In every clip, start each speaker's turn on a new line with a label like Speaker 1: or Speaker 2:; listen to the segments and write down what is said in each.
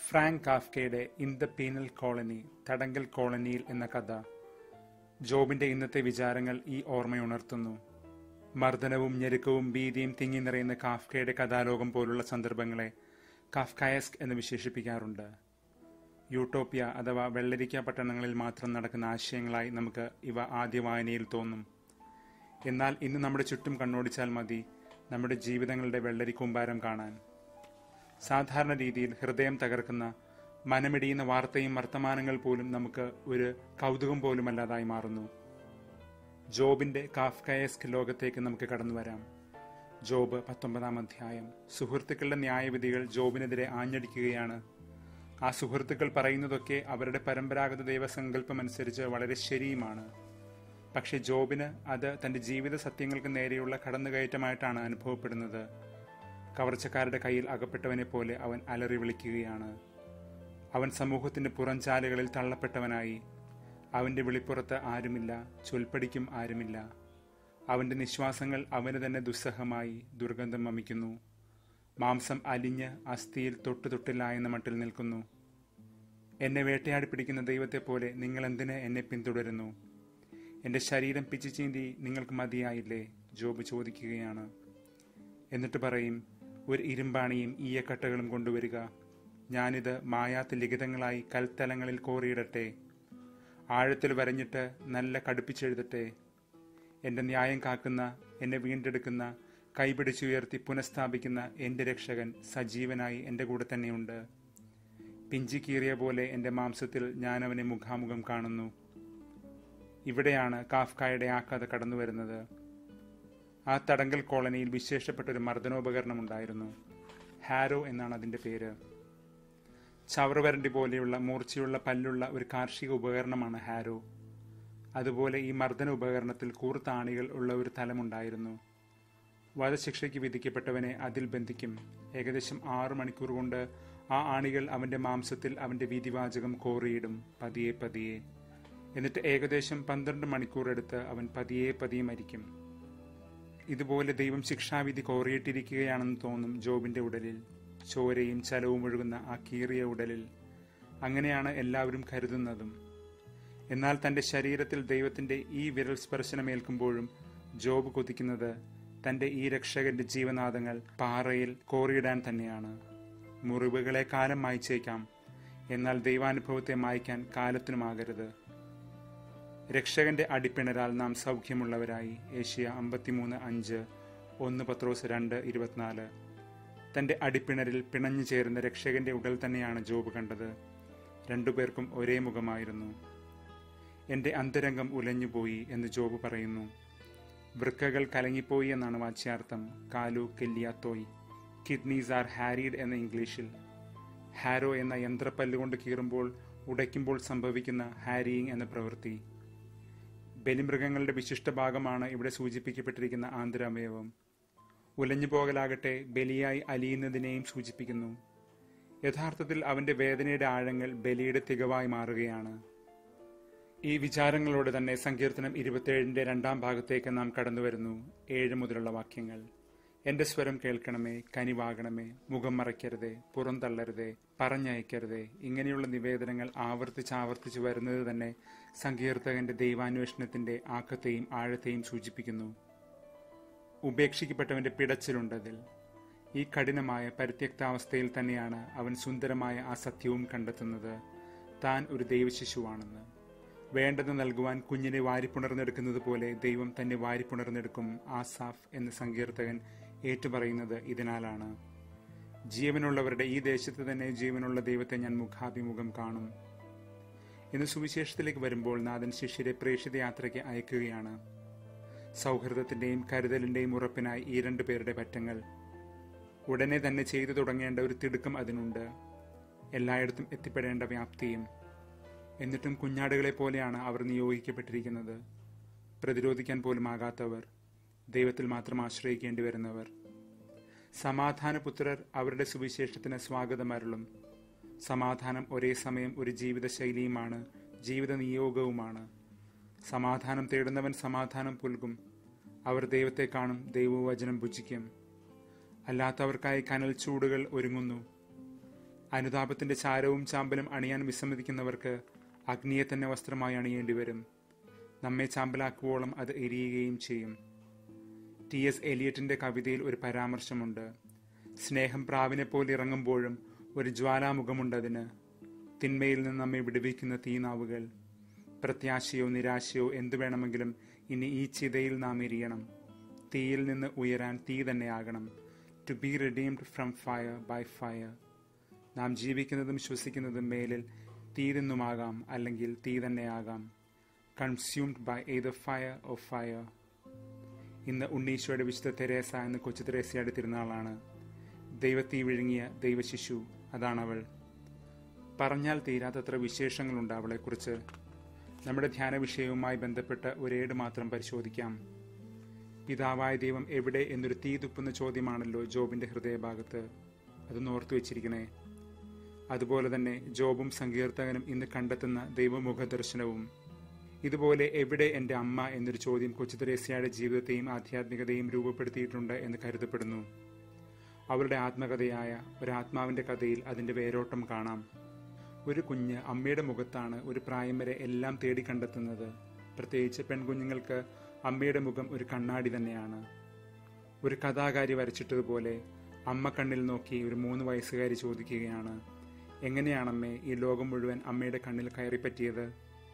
Speaker 1: Frank കാഫ്കയുടെ in the penal colony തടങ്കൽ കോളനിയിൽ എന്ന കഥ ജോബിന്റെ ഇന്നത്തെ വിചാരങ്ങൾ ഈ ഓർമ്മയുണർത്തുന്നു മർദ്ദനവും ഞെരുക്കവും ഭീതിയും തിങ്ങി നിറയുന്ന കാഫ്കയുടെ കഥാലോകം പോലുള്ള സന്ദർഭങ്ങളെ കാഫ്കായസ്ക് എന്ന് വിശേഷിപ്പിക്കാറുണ്ട് യൂട്ടോപ്യ അഥവാ വെള്ളരിക്ക പട്ടണങ്ങളിൽ മാത്രം നടക്കുന്ന ആശയങ്ങളായി നമുക്ക് ഇവ ആദ്യ വായനയിൽ തോന്നും എന്നാൽ ഇന്ന് നമ്മുടെ ചുറ്റും കണ്ണോടിച്ചാൽ മതി നമ്മുടെ ജീവിതങ്ങളുടെ വെള്ളരിക്കൂമ്പാരം കാണാൻ സാധാരണ രീതിയിൽ ഹൃദയം തകർക്കുന്ന മനമിടിയുന്ന വാർത്തയും വർത്തമാനങ്ങൾ പോലും നമുക്ക് ഒരു കൗതുകം പോലുമല്ലാതായി മാറുന്നു ജോബിന്റെ കാഫ്കയസ്ക് ലോകത്തേക്ക് നമുക്ക് കടന്നു വരാം ജോബ് പത്തൊമ്പതാം അധ്യായം സുഹൃത്തുക്കളുടെ ന്യായവിധികൾ ജോബിനെതിരെ ആഞ്ഞടിക്കുകയാണ് ആ സുഹൃത്തുക്കൾ പറയുന്നതൊക്കെ അവരുടെ പരമ്പരാഗത ദൈവസങ്കല്പം അനുസരിച്ച് വളരെ ശരിയുമാണ് പക്ഷെ ജോബിന് അത് തന്റെ ജീവിത സത്യങ്ങൾക്ക് നേരെയുള്ള കടന്നുകയറ്റമായിട്ടാണ് അനുഭവപ്പെടുന്നത് കവർച്ചക്കാരുടെ കയ്യിൽ അകപ്പെട്ടവനെ പോലെ അവൻ അലറി വിളിക്കുകയാണ് അവൻ സമൂഹത്തിന്റെ പുറംചാലുകളിൽ തള്ളപ്പെട്ടവനായി അവന്റെ വിളിപ്പുറത്ത് ആരുമില്ല ചൊൽപ്പടിക്കും ആരുമില്ല അവന്റെ നിശ്വാസങ്ങൾ അവന് തന്നെ ദുസ്സഹമായി ദുർഗന്ധം വമിക്കുന്നു മാംസം അലിഞ്ഞ് അസ്ഥിയിൽ തൊട്ടു തൊട്ടില്ല എന്ന മട്ടിൽ നിൽക്കുന്നു എന്നെ വേട്ടയാടി പിടിക്കുന്ന ദൈവത്തെ പോലെ നിങ്ങൾ എന്തിന് എന്നെ പിന്തുടരുന്നു എന്റെ ശരീരം പിച്ചു ചീന്തി നിങ്ങൾക്ക് മതിയായില്ലേ ജോബ് ചോദിക്കുകയാണ് എന്നിട്ട് പറയും ഒരു ഇരുമ്പാണിയും ഈയക്കട്ടകളും കൊണ്ടുവരിക ഞാനിത് മായാത്ത ലിഖിതങ്ങളായി കൽത്തലങ്ങളിൽ കോറിയിടട്ടെ ആഴത്തിൽ വരഞ്ഞിട്ട് നല്ല കടുപ്പിച്ചെഴുതട്ടെ എന്റെ ന്യായം കാക്കുന്ന എന്നെ വീണ്ടെടുക്കുന്ന കൈപിടിച്ചുയർത്തി പുനഃസ്ഥാപിക്കുന്ന എന്റെ രക്ഷകൻ സജീവനായി എന്റെ കൂടെ തന്നെയുണ്ട് പിഞ്ചി കീറിയ പോലെ എന്റെ മാംസത്തിൽ ഞാൻ അവനെ മുഖാമുഖം കാണുന്നു ഇവിടെയാണ് കാഫ്കായുടെ ആ കഥ കടന്നു വരുന്നത് ആ തടങ്കൽ കോളനിയിൽ വിശേഷപ്പെട്ട ഒരു മർദ്ദനോപകരണം ഉണ്ടായിരുന്നു ഹാരോ എന്നാണ് അതിന്റെ പേര് ചവറുവരണ്ടി പോലെയുള്ള മൂർച്ചയുള്ള പല്ലുള്ള ഒരു കാർഷിക ഉപകരണമാണ് ഹാരോ അതുപോലെ ഈ മർദ്ദന ഉപകരണത്തിൽ കൂർത്ത ആണികൾ ഉള്ള ഒരു തലമുണ്ടായിരുന്നു വധശിക്ഷയ്ക്ക് വിധിക്കപ്പെട്ടവനെ അതിൽ ബന്ധിക്കും ഏകദേശം ആറു മണിക്കൂർ കൊണ്ട് ആ ആണികൾ അവന്റെ മാംസത്തിൽ അവന്റെ വിധിവാചകം കോറിയിടും പതിയെ പതിയെ എന്നിട്ട് ഏകദേശം പന്ത്രണ്ട് മണിക്കൂർ എടുത്ത് അവൻ പതിയെ പതിയെ മരിക്കും ഇതുപോലെ ദൈവം ശിക്ഷാവിധി കോറിയിട്ടിരിക്കുകയാണെന്ന് തോന്നും ജോബിന്റെ ഉടലിൽ ചോരയും ചലവും ഒഴുകുന്ന ആ കീറിയ ഉടലിൽ അങ്ങനെയാണ് എല്ലാവരും കരുതുന്നതും എന്നാൽ തന്റെ ശരീരത്തിൽ ദൈവത്തിന്റെ ഈ വിരൽ സ്പർശനമേൽക്കുമ്പോഴും ജോബ് കൊതിക്കുന്നത് തന്റെ ഈ രക്ഷകന്റെ ജീവനാദങ്ങൾ പാറയിൽ കോറിയിടാൻ തന്നെയാണ് മുറിവുകളെ കാലം മായ്ച്ചേക്കാം എന്നാൽ ദൈവാനുഭവത്തെ മായ്ക്കാൻ കാലത്തിനുമാകരുത് രക്ഷകന്റെ അടിപ്പിണരാൽ നാം സൗഖ്യമുള്ളവരായി ഏഷ്യ അമ്പത്തിമൂന്ന് അഞ്ച് ഒന്ന് പത്രോസ് രണ്ട് ഇരുപത്തിനാല് തന്റെ അടിപ്പിണരിൽ പിണഞ്ഞു ചേരുന്ന രക്ഷകന്റെ ഉടൽ തന്നെയാണ് ജോബ് കണ്ടത് രണ്ടുപേർക്കും ഒരേ മുഖമായിരുന്നു എന്റെ അന്തരംഗം ഉലഞ്ഞുപോയി എന്ന് ജോബ് പറയുന്നു വൃക്കകൾ കലങ്ങിപ്പോയി എന്നാണ് വാച്യാർത്ഥം കാലു കെല്ലിയാത്തോയ് കിഡ്നീസ് ആർ ഹാരീഡ് എന്ന ഇംഗ്ലീഷിൽ ഹാരോ എന്ന യന്ത്രപ്പല്ലുകൊണ്ട് കീറുമ്പോൾ ഉടയ്ക്കുമ്പോൾ സംഭവിക്കുന്ന ഹാരിയിങ് എന്ന പ്രവൃത്തി ബലിമൃഗങ്ങളുടെ വിശിഷ്ട ഭാഗമാണ് ഇവിടെ സൂചിപ്പിക്കപ്പെട്ടിരിക്കുന്ന ആന്തരാവയവം ഉലഞ്ഞുപോകലാകട്ടെ ബലിയായി അലിയുന്നതിനെയും സൂചിപ്പിക്കുന്നു യഥാർത്ഥത്തിൽ അവന്റെ വേദനയുടെ ആഴങ്ങൾ ബലിയുടെ തികവായി മാറുകയാണ് ഈ വിചാരങ്ങളോട് തന്നെ സങ്കീർത്തനം ഇരുപത്തിയേഴിന്റെ രണ്ടാം ഭാഗത്തേക്ക് നാം കടന്നുവരുന്നു ഏഴ് മുതലുള്ള വാക്യങ്ങൾ എന്റെ സ്വരം കേൾക്കണമേ കനിവാകണമേ മുഖം മറയ്ക്കരുതേ പുറന്തള്ളരുതേ പറഞ്ഞയക്കരുതേ ഇങ്ങനെയുള്ള നിവേദനങ്ങൾ ആവർത്തിച്ച് ആവർത്തിച്ച് വരുന്നത് തന്നെ സങ്കീർത്തകന്റെ ദൈവാന്വേഷണത്തിന്റെ ആക്കത്തെയും ആഴത്തെയും സൂചിപ്പിക്കുന്നു ഉപേക്ഷിക്കപ്പെട്ടവന്റെ പിടച്ചിലുണ്ടതിൽ ഈ കഠിനമായ പരിത്യക്താവസ്ഥയിൽ തന്നെയാണ് അവൻ സുന്ദരമായ ആ സത്യവും കണ്ടെത്തുന്നത് താൻ ഒരു ദൈവശിശുവാണെന്ന് വേണ്ടത് നൽകുവാൻ കുഞ്ഞിനെ വാരിപ്പുണർന്നെടുക്കുന്നത് പോലെ ദൈവം തന്നെ വാരിപ്പുണർന്നെടുക്കും ആസാഫ് എന്ന സങ്കീർത്തകൻ ഏറ്റുപറയുന്നത് ഇതിനാലാണ് ജീവനുള്ളവരുടെ ഈ ദേശത്ത് തന്നെ ജീവനുള്ള ദൈവത്തെ ഞാൻ മുഖാഭിമുഖം കാണും ഇന്ന് സുവിശേഷത്തിലേക്ക് വരുമ്പോൾ നാഥൻ ശിഷ്യരെ പ്രേക്ഷിത യാത്രയ്ക്ക് അയക്കുകയാണ് സൗഹൃദത്തിന്റെയും കരുതലിന്റെയും ഉറപ്പിനായി ഈ രണ്ടു പേരുടെ പറ്റങ്ങൾ ഉടനെ തന്നെ ചെയ്തു തുടങ്ങേണ്ട ഒരു തിടുക്കം അതിനുണ്ട് എല്ലായിടത്തും എത്തിപ്പെടേണ്ട വ്യാപ്തിയും എന്നിട്ടും കുഞ്ഞാടുകളെ പോലെയാണ് അവർ നിയോഗിക്കപ്പെട്ടിരിക്കുന്നത് പ്രതിരോധിക്കാൻ പോലും ആകാത്തവർ ദൈവത്തിൽ മാത്രം ആശ്രയിക്കേണ്ടി വരുന്നവർ സമാധാനപുത്രർ അവരുടെ സുവിശേഷത്തിന് സ്വാഗതമരുളും സമാധാനം ഒരേ സമയം ഒരു ജീവിതശൈലിയുമാണ് ജീവിത നിയോഗവുമാണ് സമാധാനം തേടുന്നവൻ സമാധാനം പുൽകും അവർ ദൈവത്തെ കാണും ദൈവവചനം ഭുജിക്കും അല്ലാത്തവർക്കായി കനൽ ചൂടുകൾ ഒരുങ്ങുന്നു അനുതാപത്തിന്റെ ചാരവും ചാമ്പലും അണിയാൻ വിസമ്മതിക്കുന്നവർക്ക് അഗ്നിയെ തന്നെ വസ്ത്രമായി അണിയേണ്ടി വരും നമ്മെ ചാമ്പലാക്കുവോളം അത് എരിയുകയും ചെയ്യും ടി എസ് എലിയറ്റിന്റെ കവിതയിൽ ഒരു പരാമർശമുണ്ട് സ്നേഹം പ്രാവിനെ പോലെ ഇറങ്ങുമ്പോഴും ഒരു ജ്വാലാമുഖമുണ്ടതിന് തിന്മയിൽ നിന്ന് നമ്മെ വിടുവിക്കുന്ന തീനാവുകൾ പ്രത്യാശയോ നിരാശയോ എന്തു വേണമെങ്കിലും ഇനി ഈ ചിതയിൽ നാം എരിയണം തീയിൽ നിന്ന് ഉയരാൻ തീ തന്നെയാകണം to be redeemed from fire by fire നാം ജീവിക്കുന്നതും ശ്വസിക്കുന്നതും മേലിൽ തീ നിന്നുമാകാം അല്ലെങ്കിൽ തീ തന്നെയാകാം consumed by either fire or fire ഇന്ന് ഉണ്ണീശോയുടെ വിശുദ്ധ തെരേസ എന്ന കൊച്ചു തെരേസയുടെ തിരുനാളാണ് ദൈവത്തീ വിഴുങ്ങിയ ദൈവശിശു അതാണവൾ പറഞ്ഞാൽ തീരാത്തത്ര വിശേഷങ്ങളുണ്ട് അവളെക്കുറിച്ച് നമ്മുടെ ധ്യാന വിഷയവുമായി ബന്ധപ്പെട്ട് ഒരേട് മാത്രം പരിശോധിക്കാം പിതാവായ ദൈവം എവിടെ എന്നൊരു തീ തുപ്പുന്ന ചോദ്യമാണല്ലോ ജോബിന്റെ ഹൃദയഭാഗത്ത് അത് ഓർത്തു വെച്ചിരിക്കണേ അതുപോലെ തന്നെ ജോബും സങ്കീർത്തകനും ഇന്ന് കണ്ടെത്തുന്ന ദൈവമുഖ ദർശനവും ഇതുപോലെ എവിടെ എൻ്റെ അമ്മ എന്നൊരു ചോദ്യം കൊച്ചു തെരേസയുടെ ജീവിതത്തെയും ആധ്യാത്മികതയും രൂപപ്പെടുത്തിയിട്ടുണ്ട് എന്ന് കരുതപ്പെടുന്നു അവരുടെ ആത്മകഥയായ ഒരാത്മാവിന്റെ കഥയിൽ അതിന്റെ വേരോട്ടം കാണാം ഒരു കുഞ്ഞ് അമ്മയുടെ മുഖത്താണ് ഒരു പ്രായം വരെ എല്ലാം തേടി കണ്ടെത്തുന്നത് പ്രത്യേകിച്ച് പെൺകുഞ്ഞുങ്ങൾക്ക് അമ്മയുടെ മുഖം ഒരു കണ്ണാടി തന്നെയാണ് ഒരു കഥാകാരി വരച്ചിട്ടതുപോലെ അമ്മ കണ്ണിൽ നോക്കി ഒരു മൂന്ന് വയസ്സുകാരി ചോദിക്കുകയാണ് എങ്ങനെയാണമ്മേ ഈ ലോകം മുഴുവൻ അമ്മയുടെ കണ്ണിൽ കയറിപ്പറ്റിയത്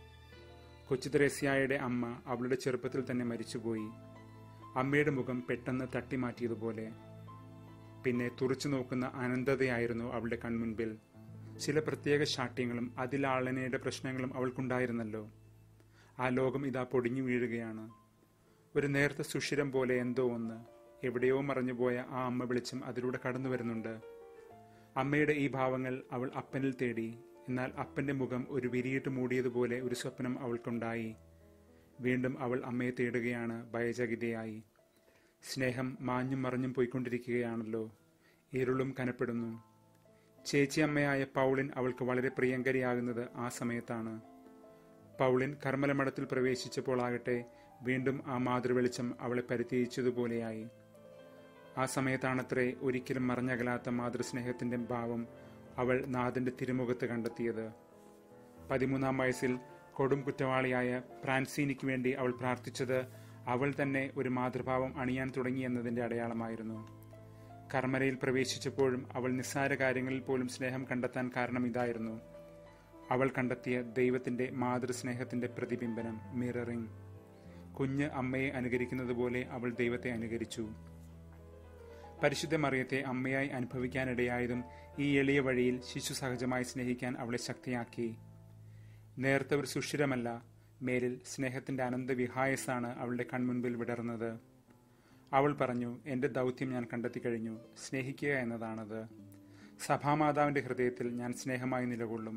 Speaker 1: കൊച്ചു തെരേസ്യായുടെ അമ്മ അവളുടെ ചെറുപ്പത്തിൽ തന്നെ മരിച്ചുപോയി അമ്മയുടെ മുഖം പെട്ടെന്ന് തട്ടിമാറ്റിയതുപോലെ പിന്നെ തുറച്ചു നോക്കുന്ന അനന്തതയായിരുന്നു അവളുടെ കൺമുൻപിൽ ചില പ്രത്യേക ശാഠ്യങ്ങളും അതിലാളനയുടെ പ്രശ്നങ്ങളും അവൾക്കുണ്ടായിരുന്നല്ലോ ആ ലോകം ഇതാ പൊടിഞ്ഞു വീഴുകയാണ് ഒരു നേർത്ത സുഷിരം പോലെ എന്തോ ഒന്ന് എവിടെയോ മറഞ്ഞുപോയ ആ അമ്മ വെളിച്ചം അതിലൂടെ കടന്നു വരുന്നുണ്ട് അമ്മയുടെ ഈ ഭാവങ്ങൾ അവൾ അപ്പനിൽ തേടി എന്നാൽ അപ്പന്റെ മുഖം ഒരു വിരിയിട്ട് മൂടിയതുപോലെ ഒരു സ്വപ്നം അവൾക്കുണ്ടായി വീണ്ടും അവൾ അമ്മയെ തേടുകയാണ് ഭയചകിതയായി സ്നേഹം മാഞ്ഞും മറഞ്ഞും പോയിക്കൊണ്ടിരിക്കുകയാണല്ലോ ഇരുളും കനപ്പെടുന്നു ചേച്ചി അമ്മയായ പൗളിൻ അവൾക്ക് വളരെ പ്രിയങ്കരിയാകുന്നത് ആ സമയത്താണ് പൗളിൻ കർമ്മലമഠത്തിൽ പ്രവേശിച്ചപ്പോൾ ആകട്ടെ വീണ്ടും ആ മാതൃവെളിച്ചം അവളെ പരിത്യജിച്ചതുപോലെയായി ആ സമയത്താണത്രേ ഒരിക്കലും മറഞ്ഞകലാത്ത മാതൃസ്നേഹത്തിന്റെ ഭാവം അവൾ നാഥന്റെ തിരുമുഖത്ത് കണ്ടെത്തിയത് പതിമൂന്നാം വയസ്സിൽ കൊടും കുറ്റവാളിയായ ഫ്രാൻസീനിക്ക് വേണ്ടി അവൾ പ്രാർത്ഥിച്ചത് അവൾ തന്നെ ഒരു മാതൃഭാവം അണിയാൻ തുടങ്ങി എന്നതിന്റെ അടയാളമായിരുന്നു കർമ്മരയിൽ പ്രവേശിച്ചപ്പോഴും അവൾ നിസ്സാര കാര്യങ്ങളിൽ പോലും സ്നേഹം കണ്ടെത്താൻ കാരണം ഇതായിരുന്നു അവൾ കണ്ടെത്തിയ ദൈവത്തിന്റെ മാതൃസ്നേഹത്തിന്റെ പ്രതിബിംബനം മിററിംഗ് കുഞ്ഞ് അമ്മയെ അനുകരിക്കുന്നത് പോലെ അവൾ ദൈവത്തെ അനുകരിച്ചു പരിശുദ്ധ മറിയത്തെ അമ്മയായി അനുഭവിക്കാനിടയായതും ഈ എളിയ വഴിയിൽ ശിശു സഹജമായി സ്നേഹിക്കാൻ അവളെ ശക്തിയാക്കി നേർത്ത ഒരു സുഷിരമല്ല മേലിൽ സ്നേഹത്തിന്റെ അനന്ത വിഹായസാണ് അവളുടെ കൺമുൻപിൽ വിടർന്നത് അവൾ പറഞ്ഞു എന്റെ ദൗത്യം ഞാൻ കണ്ടെത്തി കഴിഞ്ഞു സ്നേഹിക്കുക എന്നതാണത് സഭാമാതാവിന്റെ ഹൃദയത്തിൽ ഞാൻ സ്നേഹമായി നിലകൊള്ളും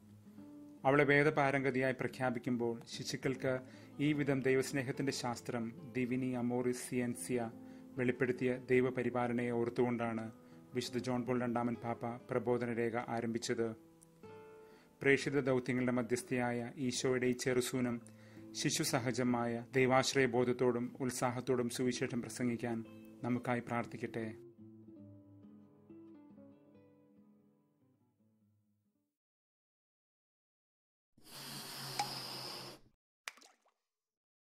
Speaker 1: അവളെ വേദപാരംഗതിയായി പ്രഖ്യാപിക്കുമ്പോൾ ശിശുക്കൾക്ക് ഈ വിധം ദൈവസ്നേഹത്തിന്റെ ശാസ്ത്രം ദിവിനി അമോറിസ് സിയൻസിയ വെളിപ്പെടുത്തിയ ദൈവപരിപാലനയെ ഓർത്തുകൊണ്ടാണ് വിശുദ്ധ ജോൺ പോൾ രണ്ടാമൻ പാപ്പ പ്രബോധന രേഖ ആരംഭിച്ചത് പ്രേക്ഷിത ദൗത്യങ്ങളുടെ മധ്യസ്ഥയായ ഈശോയുടെ ഈ ചെറുസൂനം ശിശു സഹജമായ ദൈവാശ്രയബോധത്തോടും ഉത്സാഹത്തോടും സുവിശേഷം പ്രസംഗിക്കാൻ നമുക്കായി പ്രാർത്ഥിക്കട്ടെ